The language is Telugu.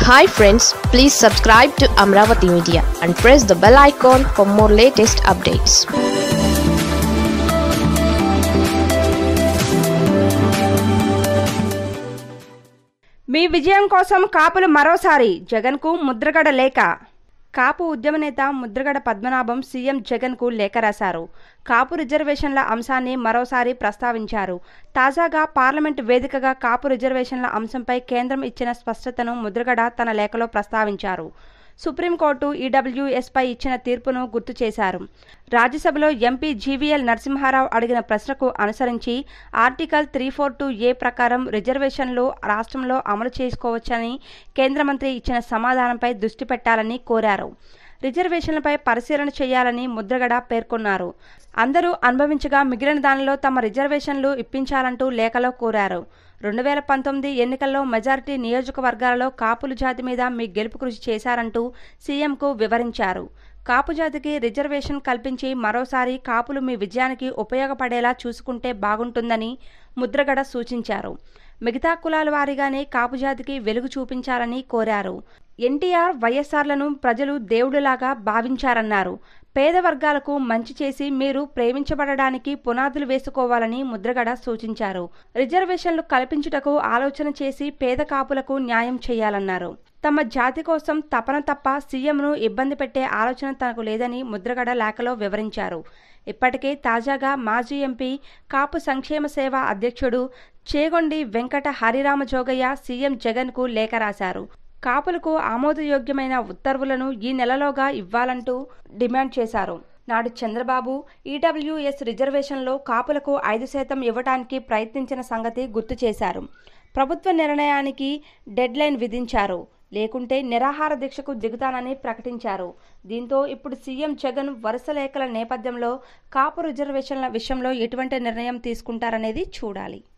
hi friends please subscribe to Amaravati media and press the bell icon for more latest updates మీ విజయం కోసం కాపులు మరోసారి జగన్కు ముద్రగడ లేఖ కాపు ఉద్యమ నేత ముద్రగడ పద్మనాభం సీఎం జగన్కు లేఖ రాశారు కాపు రిజర్వేషన్ల అంశాన్ని మరోసారి ప్రస్తావించారు తాజాగా పార్లమెంట్ వేదికగా కాపు రిజర్వేషన్ల అంశంపై కేంద్రం ఇచ్చిన స్పష్టతను ముద్రగడ తన లేఖలో ప్రస్తావించారు సుప్రీంకోర్టు ఈడబ్ల్యూఎస్పై ఇచ్చిన తీర్పును గుర్తు చేశారు రాజ్యసభలో ఎంపీ జీవీఎల్ నరసింహారావు అడిగిన ప్రశ్నకు అనుసరించి article three four two A ప్రకారం రిజర్వేషన్లు రాష్ట్రంలో అమలు చేసుకోవచ్చని కేంద్ర మంత్రి ఇచ్చిన సమాధానంపై దృష్టి పెట్టాలని కోరారు రిజర్వేషన్లపై పరిశీలన చేయాలని ముద్రగడ పేర్కొన్నారు అందరూ అనుభవించగా మిగిలిన దానిలో తమ రిజర్వేషన్లు ఇప్పించాలంటూ లేఖలో కోరారు రెండు వేల పంతొమ్మిది ఎన్నికల్లో మెజారిటీ నియోజకవర్గాలలో కాపుల జాతి మీద మీ గెలుపు కృషి చేశారంటూ సీఎంకు వివరించారు కాపు జాతికి రిజర్వేషన్ కల్పించి మరోసారి కాపులు మీ విజయానికి ఉపయోగపడేలా చూసుకుంటే బాగుంటుందని ముద్రగడ సూచించారు మిగతా కులాల వారీగానే కాపు జాతికి వెలుగు చూపించాలని కోరారు ఎన్టీఆర్ వైఎస్ఆర్లను ప్రజలు దేవుడిలాగా భావించారన్నారు పేద వర్గాలకు మంచి చేసి మీరు ప్రేమించబడడానికి పునాదులు వేసుకోవాలని ముద్రగడ సూచించారు రిజర్వేషన్లు కల్పించుటకు ఆలోచన చేసి పేద కాపులకు న్యాయం చేయాలన్నారు తమ జాతి కోసం తపన తప్ప సీఎంను ఇబ్బంది పెట్టే ఆలోచన తనకు లేదని ముద్రగడ లేఖలో వివరించారు ఇప్పటికే తాజాగా మాజీ ఎంపీ కాపు సంక్షేమ సేవ అధ్యక్షుడు చేగొండి వెంకట హరిరామ జోగయ్య సీఎం జగన్కు లేఖ రాశారు కాపులకు ఆమోదయోగ్యమైన ఉత్తర్వులను ఈ నెలలోగా ఇవ్వాలంటూ డిమాండ్ చేశారు నాడు చంద్రబాబు ఈడబ్ల్యూఎస్ రిజర్వేషన్లో కాపులకు ఐదు శాతం ఇవ్వడానికి ప్రయత్నించిన సంగతి గుర్తు చేశారు ప్రభుత్వ నిర్ణయానికి డెడ్లైన్ విధించారు లేకుంటే నిరాహార దీక్షకు దిగుతానని ప్రకటించారు దీంతో ఇప్పుడు సీఎం జగన్ వరుస లేఖల నేపథ్యంలో కాపు రిజర్వేషన్ల విషయంలో ఎటువంటి నిర్ణయం తీసుకుంటారనేది చూడాలి